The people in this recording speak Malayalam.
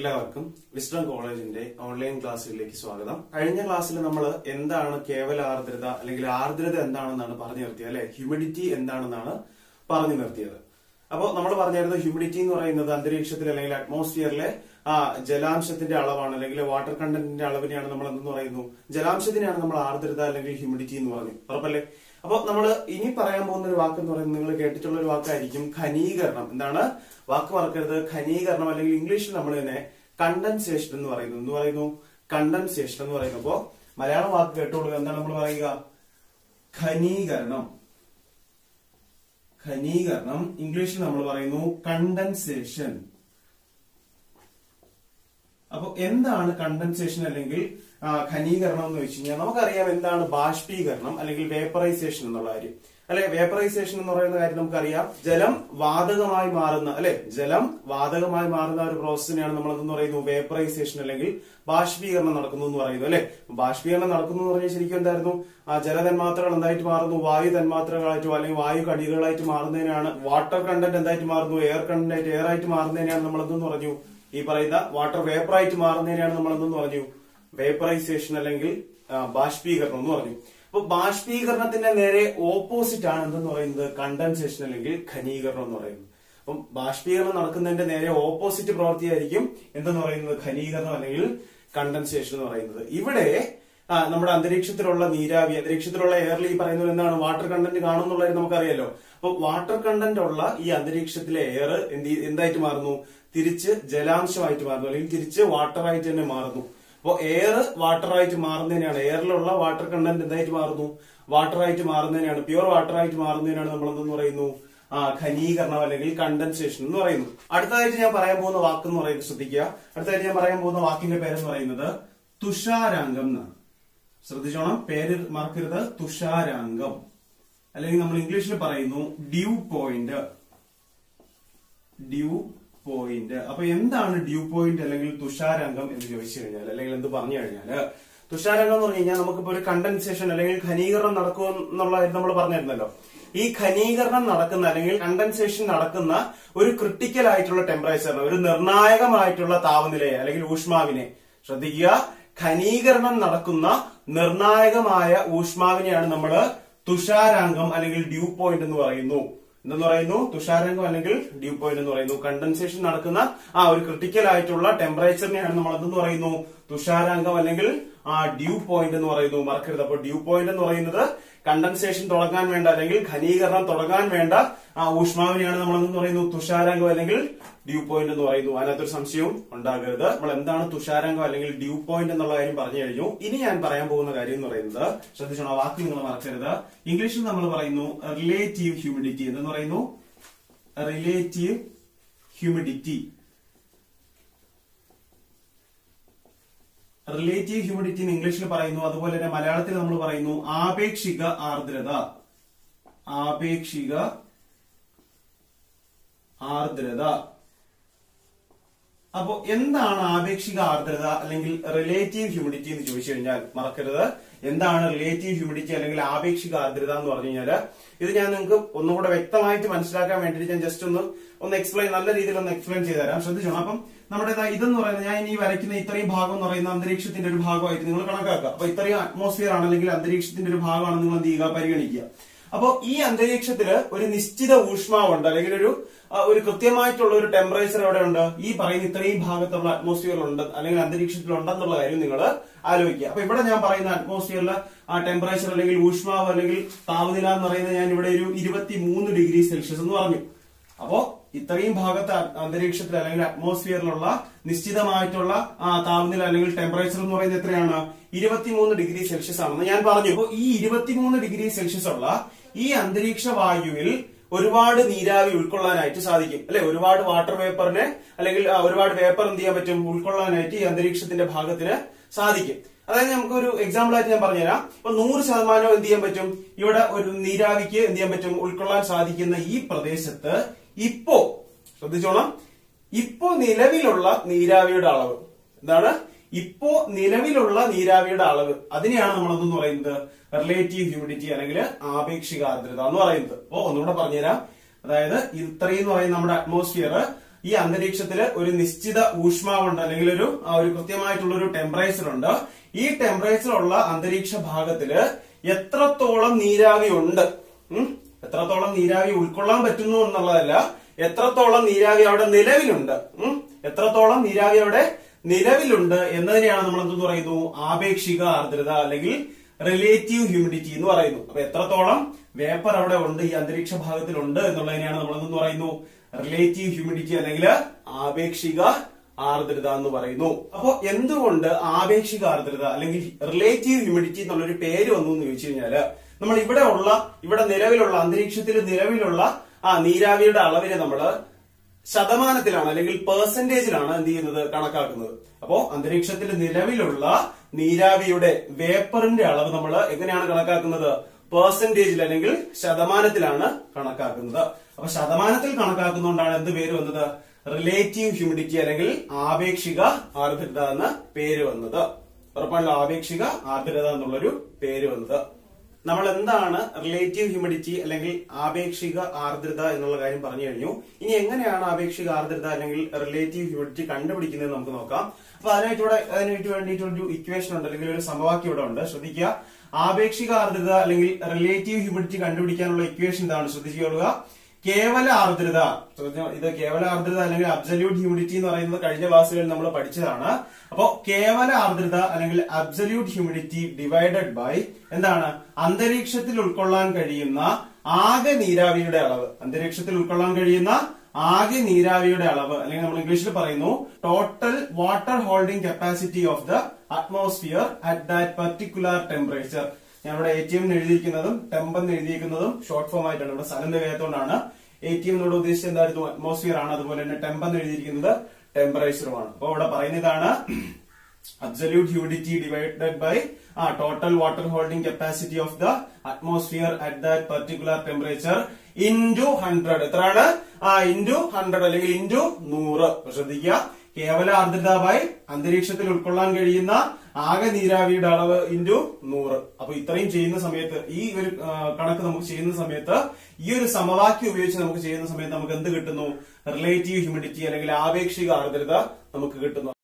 എല്ലാവർക്കും വിസ്ഡം കോളേജിന്റെ ഓൺലൈൻ ക്ലാസ്സിലേക്ക് സ്വാഗതം കഴിഞ്ഞ ക്ലാസ്സിൽ നമ്മൾ എന്താണ് കേവല ആർദ്രത അല്ലെങ്കിൽ ആർദ്രത എന്താണെന്നാണ് പറഞ്ഞു നിർത്തിയത് അല്ലെ ഹ്യൂമിഡിറ്റി എന്താണെന്നാണ് പറഞ്ഞു നിർത്തിയത് അപ്പോൾ നമ്മൾ പറഞ്ഞിരുന്നത് ഹ്യൂമിഡിറ്റി എന്ന് പറയുന്നത് അന്തരീക്ഷത്തിൽ അല്ലെങ്കിൽ അറ്റ്മോസ്ഫിയറിലെ ആ ജലാംശത്തിന്റെ അളവാണ് അല്ലെങ്കിൽ വാട്ടർ കണ്ടന്റിന്റെ അളവിനെയാണ് നമ്മൾ എന്തെന്ന് പറയുന്നു ജലാംശത്തിനെയാണ് നമ്മൾ ആർദ്രത അല്ലെങ്കിൽ ഹ്യൂമിഡിറ്റി എന്ന് പറഞ്ഞു ഉറപ്പല്ലേ അപ്പോൾ നമ്മൾ ഇനി പറയാൻ പോകുന്ന ഒരു വാക്ക് എന്ന് പറയുന്നത് നിങ്ങൾ കേട്ടിട്ടുള്ള ഒരു വാക്കായിരിക്കും ഖനീകരണം എന്താണ് വാക്ക് മറക്കരുത് ഖനീകരണം അല്ലെങ്കിൽ ഇംഗ്ലീഷിൽ നമ്മൾ തന്നെ കണ്ടൻസേഷൻ എന്ന് പറയുന്നു എന്ന് പറയുന്നു കണ്ടൻസേഷൻ എന്ന് പറയുന്നു അപ്പോ മലയാളം വാക്ക് കേട്ടോളൂ എന്താണ് നമ്മൾ പറയുക ഖനീകരണം ഖനീകരണം ഇംഗ്ലീഷിൽ നമ്മൾ പറയുന്നു കണ്ടൻസേഷൻ അപ്പൊ എന്താണ് കണ്ടൻസേഷൻ അല്ലെങ്കിൽ ആ, ഖനീകരണം എന്ന് വെച്ച് കഴിഞ്ഞാൽ നമുക്കറിയാം എന്താണ് ബാഷ്പീകരണം അല്ലെങ്കിൽ വേപ്പറൈസേഷൻ എന്നുള്ള കാര്യം അല്ലെ വേപ്പറൈസേഷൻ എന്ന് പറയുന്ന കാര്യം നമുക്കറിയാം ജലം വാതകമായി മാറുന്ന അല്ലെ ജലം വാതകമായി മാറുന്ന ഒരു പ്രോസസ്സിനെയാണ് നമ്മൾ എന്തെന്ന് പറയുന്നു വേപ്പറൈസേഷൻ അല്ലെങ്കിൽ ബാഷ്പീകരണം നടക്കുന്നു എന്ന് പറയുന്നു അല്ലെ ബാഷ്പീകരണം നടക്കുന്നു എന്ന് പറഞ്ഞാൽ ശരിക്കും എന്തായിരുന്നു ആ ജലതന്മാത്രകൾ എന്തായിട്ട് മാറുന്നു വായു തന്മാത്രകളായിട്ടോ അല്ലെങ്കിൽ വായു കണികകളായിട്ട് മാറുന്നതിനാണ് വാട്ടർ കണ്ടന്റ് എന്തായിട്ട് മാറുന്നു എയർ കണ്ടന്റ് ആയിട്ട് എയർ ആയിട്ട് മാറുന്നതിനാണ് നമ്മൾ എന്തെന്ന് പറഞ്ഞു ഈ പറയുന്ന വാട്ടർ വേപ്പറായിട്ട് മാറുന്നതിനാണ് നമ്മൾ എന്തെന്ന് പറഞ്ഞു വേപ്പറൈസേഷൻ അല്ലെങ്കിൽ ആ, ബാഷ്പീകരണം എന്ന് പറഞ്ഞു അപ്പൊ ബാഷ്പീകരണത്തിന്റെ നേരെ ഓപ്പോസിറ്റ് ആണ് എന്തെന്ന് പറയുന്നത് കണ്ടൻസേഷൻ അല്ലെങ്കിൽ ഖനീകരണം എന്ന് പറയുന്നത് അപ്പം ബാഷ്പീകരണം നടക്കുന്നതിന്റെ നേരെ ഓപ്പോസിറ്റ് പ്രവൃത്തിയായിരിക്കും എന്തെന്ന് പറയുന്നത് ഖനീകരണം അല്ലെങ്കിൽ കണ്ടൻസേഷൻ എന്ന് പറയുന്നത് ഇവിടെ ആ, നമ്മുടെ അന്തരീക്ഷത്തിലുള്ള നീരാവി അന്തരീക്ഷത്തിലുള്ള എയറിൽ ഈ പറയുന്നത് എന്താണ് വാട്ടർ കണ്ടന്റ് കാണുന്നുള്ളത് നമുക്കറിയാലോ അപ്പൊ വാട്ടർ കണ്ടന്റ് ഉള്ള ഈ അന്തരീക്ഷത്തിലെ എയർ എന്ത് ചെയ്- എന്തായിട്ട് മാറുന്നു തിരിച്ച് ജലാംശമായിട്ട് മാറുന്നു അല്ലെങ്കിൽ തിരിച്ച് വാട്ടർ ആയിട്ട് തന്നെ മാറുന്നു അപ്പോൾ എയർ വാട്ടർ ആയിട്ട് മാറുന്നതിനാണ് എയറിലുള്ള വാട്ടർ കണ്ടന്റ് എന്തായിട്ട് മാറുന്നു വാട്ടർ ആയിട്ട് മാറുന്നതിനാണ് പ്യുവർ വാട്ടർ ആയിട്ട് മാറുന്നതിനാണ് നമ്മൾ എന്തെന്ന് പറയുന്നു ആ ഖനീകരണം അല്ലെങ്കിൽ കണ്ടൻസേഷൻ എന്ന് പറയുന്നു അടുത്തതായിട്ട് ഞാൻ പറയാൻ പോകുന്ന വാക്ക് എന്ന് പറയുന്നത് ശ്രദ്ധിക്കുക അടുത്തതായിട്ട് ഞാൻ പറയാൻ പോകുന്ന വാക്കിന്റെ പേരെന്ന് പറയുന്നത് തുഷാരാംഗം എന്നാണ് ശ്രദ്ധിച്ചോണം പേര് മറക്കരുത് തുഷാരാംഗം അല്ലെങ്കിൽ നമ്മൾ ഇംഗ്ലീഷിൽ പറയുന്നു ഡ്യൂ പോയിന്റ് ഡ്യൂ പോയിന്റ് അപ്പൊ എന്താണ് ഡ്യൂ പോയിന്റ് അല്ലെങ്കിൽ തുഷാരാംഗം എന്ന് ചോദിച്ചു കഴിഞ്ഞാൽ അല്ലെങ്കിൽ എന്ത് പറഞ്ഞു കഴിഞ്ഞാല് തുഷാരാംഗം എന്ന് പറഞ്ഞു കഴിഞ്ഞാൽ നമുക്കിപ്പോ ഒരു കണ്ടൻസേഷൻ അല്ലെങ്കിൽ ഖനീകരണം നടക്കും എന്നുള്ള നമ്മൾ പറഞ്ഞിരുന്നല്ലോ ഈ ഖനീകരണം നടക്കുന്ന അല്ലെങ്കിൽ കണ്ടൻസേഷൻ നടക്കുന്ന ഒരു ക്രിട്ടിക്കൽ ആയിട്ടുള്ള ടെമ്പറേച്ചറിന് ഒരു നിർണായകമായിട്ടുള്ള താപനിലയെ അല്ലെങ്കിൽ ഊഷ്മാവിനെ ശ്രദ്ധിക്കുക ഖനീകരണം നടക്കുന്ന നിർണായകമായ ഊഷ്മാവിനെയാണ് നമ്മൾ തുഷാരാംഗം അല്ലെങ്കിൽ ഡ്യൂ പോയിന്റ് എന്ന് പറയുന്നു എന്തെന്ന് പറയുന്നു തുഷാരാംഗം അല്ലെങ്കിൽ ഡ്യൂ പോയിന്റ് എന്ന് പറയുന്നു കണ്ടൻസേഷൻ നടക്കുന്ന ആ ഒരു ക്രിട്ടിക്കൽ ആയിട്ടുള്ള ടെമ്പറേച്ചറിനെയാണ് നമ്മൾ എന്തെന്ന് പറയുന്നു തുഷാരാംഗം അല്ലെങ്കിൽ ആ ഡ്യൂ പോയിന്റ് എന്ന് പറയുന്നു മറക്കരുത് അപ്പോൾ ഡ്യൂ പോയിന്റ് എന്ന് പറയുന്നത് കണ്ടൻസേഷൻ തുടങ്ങാൻ വേണ്ട അല്ലെങ്കിൽ ഘനീകരണം തുടങ്ങാൻ വേണ്ട ആ ഊഷ്മാവിനെയാണ് നമ്മൾ എന്തെന്ന് പറയുന്നു തുഷാരാംഗം അല്ലെങ്കിൽ ഡ്യൂ പോയിന്റ് എന്ന് പറയുന്നു അതിനകത്തൊരു സംശയവും ഉണ്ടാകരുത് നമ്മൾ എന്താണ് തുഷാരാംഗം അല്ലെങ്കിൽ ഡ്യൂ പോയിന്റ് എന്നുള്ള കാര്യം പറഞ്ഞു കഴിഞ്ഞു ഇനി ഞാൻ പറയാൻ പോകുന്ന കാര്യം എന്ന് പറയുന്നത് ശ്രദ്ധിച്ചോണം ആ വാക്ക് നിങ്ങൾ മറക്കരുത് ഇംഗ്ലീഷിൽ നമ്മൾ പറയുന്നു റിലേറ്റീവ് ഹ്യൂമിഡിറ്റി എന്ന് പറയുന്നു റിലേറ്റീവ് ഹ്യൂമിഡിറ്റി റിലേറ്റീവ് ഹ്യൂമിഡിറ്റി എന്ന് ഇംഗ്ലീഷിൽ പറയുന്നു അതുപോലെ തന്നെ മലയാളത്തിൽ നമ്മൾ പറയുന്നു ആപേക്ഷിക ആർദ്രത ആപേക്ഷിക ആർദ്രത അപ്പോ എന്താണ് ആപേക്ഷിക ആർദ്രത അല്ലെങ്കിൽ റിലേറ്റീവ് ഹ്യൂമിഡിറ്റി എന്ന് ചോദിച്ചു കഴിഞ്ഞാൽ മറക്കരുത് എന്താണ് റിലേറ്റീവ് ഹ്യൂമിഡിറ്റി അല്ലെങ്കിൽ ആപേക്ഷിക ആർദ്രത എന്ന് പറഞ്ഞു കഴിഞ്ഞാൽ ഇത് ഞാൻ നിങ്ങൾക്ക് ഒന്നുകൂടെ വ്യക്തമായിട്ട് മനസ്സിലാക്കാൻ വേണ്ടിയിട്ട് ഞാൻ ജസ്റ്റ് ഒന്ന് ഒന്ന് എക്സ്പ്ലെയിൻ നല്ല രീതിയിൽ ഒന്ന് എക്സ്പ്ലെയിൻ ചെയ്ത് തരാം ശ്രദ്ധിച്ചോണം അപ്പം നമ്മുടെ ദാ ഇതെന്ന് പറയുന്നത് ഞാൻ ഇനി വരയ്ക്കുന്ന ഇത്രയും ഭാഗം എന്ന് പറയുന്ന അന്തരീക്ഷത്തിന്റെ ഒരു ഭാഗമായിട്ട് നിങ്ങൾ കണക്കാക്കുക അപ്പൊ ഇത്രയും അറ്റ്മോസ്ഫിയർ ആണ് അല്ലെങ്കിൽ അന്തരീക്ഷത്തിന്റെ ഒരു ഭാഗമാണ് നിങ്ങൾ എന്ത് ചെയ്യുക പരിഗണിക്കുക അപ്പോ ഈ അന്തരീക്ഷത്തില് ഒരു നിശ്ചിത ഊഷ്മാവുണ്ട് അല്ലെങ്കിൽ ഒരു ആ, ഒരു കൃത്യമായിട്ടുള്ള ഒരു ടെമ്പറേച്ചർ എവിടെ ഉണ്ട് ഈ പറയുന്ന ഇത്രയും ഭാഗത്തുള്ള അറ്റ്മോസ്ഫിയറിൽ ഉണ്ട് അല്ലെങ്കിൽ അന്തരീക്ഷത്തിൽ ഉണ്ടെന്നുള്ള കാര്യം നിങ്ങൾ ആലോചിക്കുക അപ്പൊ ഇവിടെ ഞാൻ പറയുന്ന അറ്റ്മോസ്ഫിയറിൽ ആ ടെമ്പറേച്ചർ അല്ലെങ്കിൽ ഊഷ്മാവ് അല്ലെങ്കിൽ താപനില എന്ന് പറയുന്നത് ഞാൻ ഇവിടെ ഒരു ഇരുപത്തി മൂന്ന് ഡിഗ്രി സെൽഷ്യസ് എന്ന് പറഞ്ഞു അപ്പോ ഇത്രയും ഭാഗത്ത് അ- അന്തരീക്ഷത്തിൽ അല്ലെങ്കിൽ അറ്റ്മോസ്ഫിയറിലുള്ള നിശ്ചിതമായിട്ടുള്ള ആ താപനില അല്ലെങ്കിൽ ടെമ്പറേച്ചർ എന്ന് പറയുന്നത് എത്രയാണ് ഇരുപത്തിമൂന്ന് ഡിഗ്രി സെൽഷ്യസ് ആണെന്ന് ഞാൻ പറഞ്ഞു അപ്പോ ഈ ഇരുപത്തിമൂന്ന് ഡിഗ്രി സെൽഷ്യസ് ഉള്ള ഈ അന്തരീക്ഷ വായുവിൽ ഒരുപാട് നീരാവി ഉൾക്കൊള്ളാനായിട്ട് സാധിക്കും അല്ലെ ഒരുപാട് വാട്ടർ വേപ്പറിനെ അല്ലെങ്കിൽ ആ, ഒരുപാട് വേപ്പർ എന്ത് ചെയ്യാൻ പറ്റും ഉൾക്കൊള്ളാനായിട്ട് ഈ അന്തരീക്ഷത്തിന്റെ ഭാഗത്തിന് സാധിക്കും അതായത് നമുക്ക് ഒരു എക്സാമ്പിൾ ആയിട്ട് ഞാൻ പറഞ്ഞുതരാം ഇപ്പൊ നൂറ് ശതമാനം എന്ത് ചെയ്യാൻ പറ്റും ഇവിടെ ഒരു നീരാവിക്ക് എന്ത് ചെയ്യാൻ പറ്റും ഉൾക്കൊള്ളാൻ സാധിക്കുന്ന ഈ പ്രദേശത്ത് ഇപ്പോ ശ്രദ്ധിച്ചോണം ഇപ്പോ നിലവിലുള്ള നീരാവിയുടെ അളവ് എന്താണ് ഇപ്പോ നിലവിലുള്ള നീരാവിയുടെ അളവ് അതിനെയാണ് നമ്മൾ എന്തെന്ന് പറയുന്നത് റിലേറ്റീവ് ഹ്യൂമിഡിറ്റി അല്ലെങ്കിൽ ആപേക്ഷിക ആർദ്രത എന്ന് പറയുന്നത് അപ്പോ ഒന്നുകൂടെ പറഞ്ഞുതരാം അതായത് ഇത്രയും എന്ന് പറയുന്ന നമ്മുടെ അറ്റ്മോസ്ഫിയർ ഈ അന്തരീക്ഷത്തില് ഒരു നിശ്ചിത ഊഷ്മാവുണ്ട് അല്ലെങ്കിൽ ഒരു ആ, ഒരു കൃത്യമായിട്ടുള്ള ഒരു ടെമ്പറേച്ചർ ഉണ്ട് ഈ ടെമ്പറേച്ചർ ഉള്ള അന്തരീക്ഷ ഭാഗത്തില് എത്രത്തോളം നീരാവി ഉണ്ട് ഉം? എത്രത്തോളം നീരാവി ഉൾക്കൊള്ളാൻ പറ്റുന്നു എന്നുള്ളതല്ല എത്രത്തോളം നീരാവി അവിടെ നിലവിലുണ്ട് ഉം? എത്രത്തോളം നീരാവി അവിടെ നിലവിലുണ്ട് എന്നതിനെയാണ് നമ്മൾ എന്തെന്ന് പറയുന്നു ആപേക്ഷിക ആർദ്രത അല്ലെങ്കിൽ റിലേറ്റീവ് ഹ്യൂമിഡിറ്റി എന്ന് പറയുന്നു അപ്പൊ എത്രത്തോളം വേപ്പർ അവിടെ ഉണ്ട് ഈ അന്തരീക്ഷ ഭാഗത്തിലുണ്ട് എന്നുള്ളതിനെയാണ് നമ്മൾ എന്തെന്ന് പറയുന്നു റിലേറ്റീവ് ഹ്യൂമിഡിറ്റി അല്ലെങ്കിൽ ആപേക്ഷിക ആർദ്രത എന്ന് പറയുന്നു അപ്പോ എന്തുകൊണ്ട് ആപേക്ഷിക ആർദ്രത അല്ലെങ്കിൽ റിലേറ്റീവ് ഹ്യൂമിഡിറ്റി എന്നുള്ളൊരു പേര് വന്നു എന്ന് ചോദിച്ചു കഴിഞ്ഞാല് നമ്മൾ ഇവിടെ ഉള്ള ഇവിടെ നിലവിലുള്ള അന്തരീക്ഷത്തിൽ നിലവിലുള്ള ആ നീരാവിയുടെ അളവിനെ നമ്മള് ശതമാനത്തിലാണ് അല്ലെങ്കിൽ പെർസെന്റേജിലാണ് എന്ത് ചെയ്യുന്നത് കണക്കാക്കുന്നത് അപ്പോ അന്തരീക്ഷത്തിൽ നിലവിലുള്ള നീരാവിയുടെ വേപ്പറിന്റെ അളവ് നമ്മൾ എങ്ങനെയാണ് കണക്കാക്കുന്നത് പെർസെന്റേജിൽ അല്ലെങ്കിൽ ശതമാനത്തിലാണ് കണക്കാക്കുന്നത് അപ്പൊ ശതമാനത്തിൽ കണക്കാക്കുന്നതുകൊണ്ടാണ് എന്ത് പേര് വന്നത് റിലേറ്റീവ് ഹ്യൂമിഡിറ്റി അല്ലെങ്കിൽ ആപേക്ഷിക ആർദ്രത എന്ന പേര് വന്നത് ഉറപ്പാണല്ലോ ആപേക്ഷിക ആർദ്രത എന്നുള്ളൊരു പേര് വന്നത് നമ്മൾ എന്താണ് റിലേറ്റീവ് ഹ്യൂമിഡിറ്റി അല്ലെങ്കിൽ ആപേക്ഷിക ആർദ്രത എന്നുള്ള കാര്യം പറഞ്ഞു കഴിഞ്ഞു ഇനി എങ്ങനെയാണ് ആപേക്ഷിക ആർദ്രത അല്ലെങ്കിൽ റിലേറ്റീവ് ഹ്യൂമിഡിറ്റി കണ്ടുപിടിക്കുന്നത് നമുക്ക് നോക്കാം അപ്പൊ അതിനായിട്ട് ഇവിടെ അതിനായിട്ട് വേണ്ടിയിട്ട് ഒരു ഇക്വേഷൻ ഉണ്ട് അല്ലെങ്കിൽ ഒരു സമവാക്യം ഇവിടെ ഉണ്ട് ശ്രദ്ധിക്കുക ആപേക്ഷിക ആർദ്രത അല്ലെങ്കിൽ റിലേറ്റീവ് ഹ്യൂമിഡിറ്റി കണ്ടുപിടിക്കാനുള്ള ഇക്വേഷൻ ഇതാണ് ശ്രദ്ധിച്ചുകൊള്ളുക കേവല ആർദ്രത ശ്രദ്ധിച്ചോ, ഇത് കേവല ആർദ്രത അല്ലെങ്കിൽ അബ്സല്യൂട്ട് ഹ്യൂമിഡിറ്റി എന്ന് പറയുന്നത് കഴിഞ്ഞ ക്ലാസ്സുകളിൽ നമ്മൾ പഠിച്ചതാണ് അപ്പോ കേവല ആർദ്രത അല്ലെങ്കിൽ അബ്സല്യൂട്ട് ഹ്യൂമിഡിറ്റി ഡിവൈഡഡ് ബൈ എന്താണ് അന്തരീക്ഷത്തിൽ ഉൾക്കൊള്ളാൻ കഴിയുന്ന ആകെ നീരാവിയുടെ അളവ് അന്തരീക്ഷത്തിൽ ഉൾക്കൊള്ളാൻ കഴിയുന്ന ആകെ നീരാവിയുടെ അളവ് അല്ലെങ്കിൽ നമ്മൾ ഇംഗ്ലീഷിൽ പറയുന്നു total water holding capacity of the atmosphere at that particular temperature ഞാൻ ഇവിടെ എ ടി എം എഴുതിയിരിക്കുന്നതും ടെമ്പ് എന്ന് എഴുതിയിരിക്കുന്നതും ഷോർട്ട് ഫോം ആയിട്ടാണ് ഇവിടെ സ്ഥലം തികയാത്തോണ്ടാണ് എ ടി എം എന്നോട് ഉദ്ദേശിച്ചത് എന്തായിരുന്നു അറ്റ്മോസ്ഫിയർ ആണ് അതുപോലെ തന്നെ ടെമ്പ് എന്ന് എഴുതിയിരിക്കുന്നത് ടെമ്പറേച്ചറുമാണ് അപ്പൊ ഇവിടെ പറയുന്നതാണ് absolute humidity divided by uh, total water holding capacity of the atmosphere at that particular temperature into 100 എത്രയാണ് ആ ഇൻറ്റു ഹൺഡ്രഡ് അല്ലെങ്കിൽ ഇൻറ്റു നൂറ് അപ്പൊ ശ്രദ്ധിക്കുക കേവല ആർദ്രത ബൈ അന്തരീക്ഷത്തിൽ ഉൾക്കൊള്ളാൻ കഴിയുന്ന ആകെ നീരാവിയുടെ അളവ് ഇൻറ്റു നൂറ് അപ്പൊ ഇത്രയും ചെയ്യുന്ന സമയത്ത് ഈ ഒരു ആ, കണക്ക് നമുക്ക് ചെയ്യുന്ന സമയത്ത് ഈ ഒരു സമവാക്യം ഉപയോഗിച്ച് നമുക്ക് ചെയ്യുന്ന സമയത്ത് നമുക്ക് എന്ത് കിട്ടുന്നു റിലേറ്റീവ് ഹ്യൂമിഡിറ്റി അല്ലെങ്കിൽ ആപേക്ഷിക ആർദ്രത നമുക്ക് കിട്ടുന്നു